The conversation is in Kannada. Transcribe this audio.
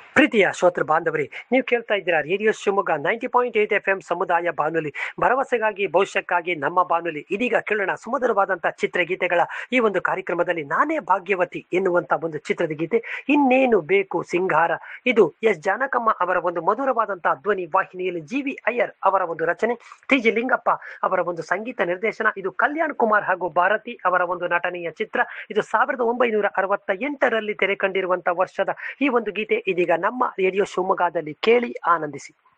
ಪ್ರೀತಿಯ ಶ್ರೋತೃ ಬಾಂಧವರೇ ನೀವು ಕೇಳ್ತಾ ಇದ್ದೀರಾ radio Shivamogga ninety point eight F M ಸಮುದಾಯ ಬಾನುಲಿ ಭರವಸೆಗಾಗಿ ಭವಿಷ್ಯಕ್ಕಾಗಿ ನಮ್ಮ ಬಾನುಲಿ ಇದೀಗ ಕೇಳೋಣ ಸುಮಧುರವಾದಂತಹ ಚಿತ್ರಗೀತೆಗಳ ಈ ಒಂದು ಕಾರ್ಯಕ್ರಮದಲ್ಲಿ ನಾನೇ ಭಾಗ್ಯವತಿ ಎನ್ನುವಂತ ಒಂದು ಚಿತ್ರದ ಗೀತೆ ಇನ್ನೇನು ಬೇಕು ಸಿಂಗಾರ ಇದು ಎಸ್ ಜಾನಕಮ್ಮ ಅವರ ಒಂದು ಮಧುರವಾದಂತಹ ಧ್ವನಿ ವಾಹಿನಿಯಲ್ಲಿ ಜಿ ವಿ ಅಯ್ಯರ್ ಅವರ ಒಂದು ರಚನೆ ಟಿ ಜಿ ಲಿಂಗಪ್ಪ ಅವರ ಒಂದು ಸಂಗೀತ ನಿರ್ದೇಶನ ಇದು ಕಲ್ಯಾಣ್ ಕುಮಾರ್ ಹಾಗೂ ಭಾರತಿ ಅವರ ಒಂದು ನಟನೆಯ ಚಿತ್ರ ಇದು ಸಾವಿರದ ಒಂಬೈನೂರ ಅರವತ್ತ ಎಂಟರಲ್ಲಿ ತೆರೆ ಕಂಡಿರುವಂತಹ ವರ್ಷದ ಈ ಒಂದು ಗೀತೆ ಇದೀಗ ನಮ್ಮ ರೇಡಿಯೋ ಶಿವಮೊಗ್ಗದಲ್ಲಿ ಕೇಳಿ ಆನಂದಿಸಿ